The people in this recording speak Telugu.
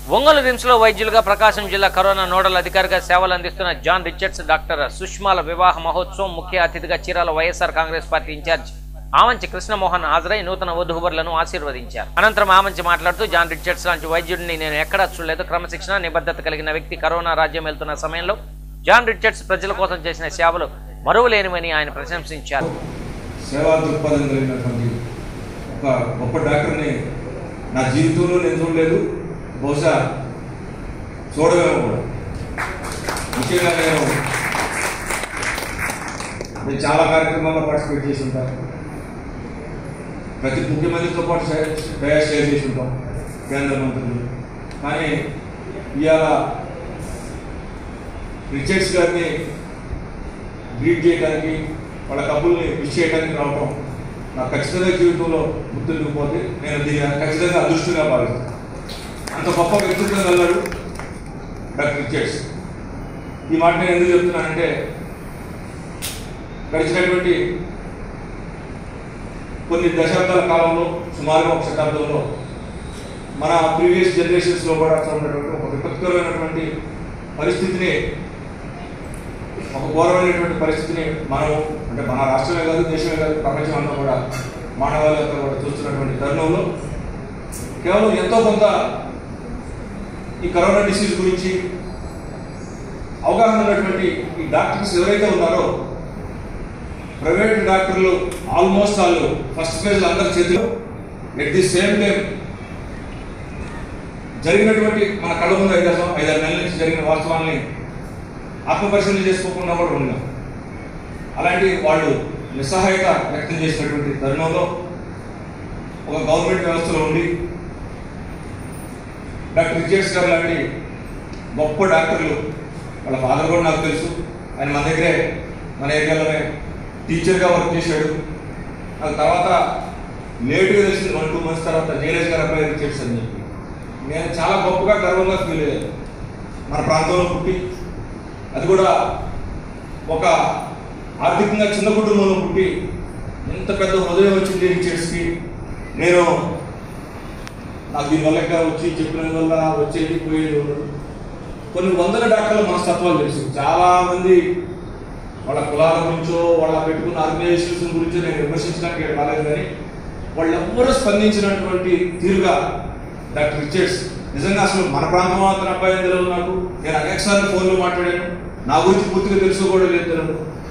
ఒంగోలు రిమ్స్లో వైద్యులుగా ప్రకాశం జిల్లా కరోనా నోడల్ అధికారిగా సేవలు అందిస్తున్న జాన్ రిచర్డ్స్ డాక్టర్ సుష్మాల వివాహ మహోత్సవం ముఖ్య అతిథిగా Chirala YSR Congress party incharge Amanchi Krishnamohan హాజరై నూతన వధూవరులను ఆశీర్వదించారు అనంతరం ఆమంచి మాట్లాడుతూ జాన్ రిచర్డ్స్ లాంటి వైద్యుడిని నేను ఎక్కడా చూడలేదు క్రమశిక్షణ నిబద్ధత కలిగిన వ్యక్తి కరోనా రాజ్యం వెళ్తున్న సమయంలో జాన్ రిచర్డ్స్ ప్రజల కోసం చేసిన సేవలు మరువలేనివని ఆయన ప్రశంసించారు సేవా దృక్పథం కలిగినటువంటి ఒక గొప్ప డాక్టర్ని నా జీవితంలో నేను చూడలేదు బహుశా చూడలేము కూడా ముఖ్యంగా నేను నేను చాలా కార్యక్రమాల్లో పార్టిసిపేట్ చేసి ఉంటాను ప్రతి ముఖ్యమంత్రితో పాటు షేర్ షేర్ షేర్ చేసి ఉంటాం కేంద్ర మంత్రులు కానీ ఇవాళ రిచర్డ్స్ గారిని గ్రీట్ చేయడానికి వాళ్ళ కబుల్ని విష్ చేయడానికి రావటం నాకు ఖచ్చితంగా జీవితంలో గుర్తుండిపోతే నేను దీన్ని ఖచ్చితంగా అదృష్టంగా భావిస్తాను అంత గొప్ప వ్యక్తిత్వం వెళ్ళాడు డాక్టర్ రిచర్డ్స్ ఈ మాట నేను ఎందుకు చెప్తున్నానంటే గడిచినటువంటి కొన్ని దశాబ్దాల కాలంలో సుమారుగా ఒక శతాబ్దంలో మన ప్రీవియస్ జనరేషన్స్లో కూడా ఉన్నటువంటి ఒక విపత్కరమైనటువంటి పరిస్థితిని ఒక ఘోరమైనటువంటి పరిస్థితిని మనం అంటే మన రాష్ట్రమే కాదు దేశమే కాదు ప్రపంచం అంతా కూడా మానవాళితో కూడా చూస్తున్నటువంటి తరుణంలో కేవలం ఎంతో కొంత ఈ కరోనా డిసీజ్ గురించి అవగాహన ఉన్నటువంటి ఈ డాక్టర్స్ ఎవరైతే ఉన్నారో ప్రైవేట్ డాక్టర్లు ఆల్మోస్ట్ వాళ్ళు ఫస్ట్ ఫేజ్ అందరి చేతిలో ఎట్ ది సేమ్ టైం జరిగినటువంటి మన కళ్ళ ముందు ఐదు ఐదారు నెలల నుంచి జరిగిన వాస్తవాల్ని ఆత్మపరిశీలన చేసుకోకుండా కూడా ఉన్నాం అలాంటి వాళ్ళు నిస్సహాయత వ్యక్తం చేసినటువంటి తరుణంలో ఒక గవర్నమెంట్ వ్యవస్థలో ఉండి డాక్టర్ రిచర్డ్స్ గారు లాంటి గొప్ప డాక్టర్లు వాళ్ళ ఫాదర్ కూడా నాకు తెలుసు ఆయన మన దగ్గరే మన ఏరియాలోనే టీచర్గా వర్క్ చేశాడు ఆ తర్వాత లేటుగా తెలిసింది వన్ టూ మంత్స్ తర్వాత జయరాజ్ గారు అబ్బాయి రిచర్డ్స్ అని చెప్పి నేను చాలా గొప్పగా గర్వంగా ఫీల్ అయ్యాను మన ప్రాంతంలో పుట్టి అది కూడా ఒక ఆర్థికంగా చిన్న కుటుంబంలో పుట్టి ఎంత పెద్ద హృదయం వచ్చింది రిచర్డ్స్కి నేను నాకు దీనివల్ల ఇంకా వచ్చి చెప్పిన వల్ల వచ్చేది పోయేది ఉండదు కొన్ని వందల డాక్టర్ల మనస్తత్వాలు తెలుసు చాలా మంది వాళ్ళ కులాల గురించో వాళ్ళ పెట్టుకున్న ఆర్గనైజేషన్స్ గురించో నేను విమర్శించడానికి ఇక్కడ రాలేదు కానీ వాళ్ళు ఎవ్వరూ స్పందించినటువంటి తీరుగా డాక్టర్ రిచర్డ్స్ నిజంగా అసలు మన ప్రాంతం అతని అబ్బాయి తెలియదు నాకు నేను అనేక సార్లు ఫోన్లో మాట్లాడాను నా గురించి పూర్తిగా తెలుసు కూడా లేదు తెలియదు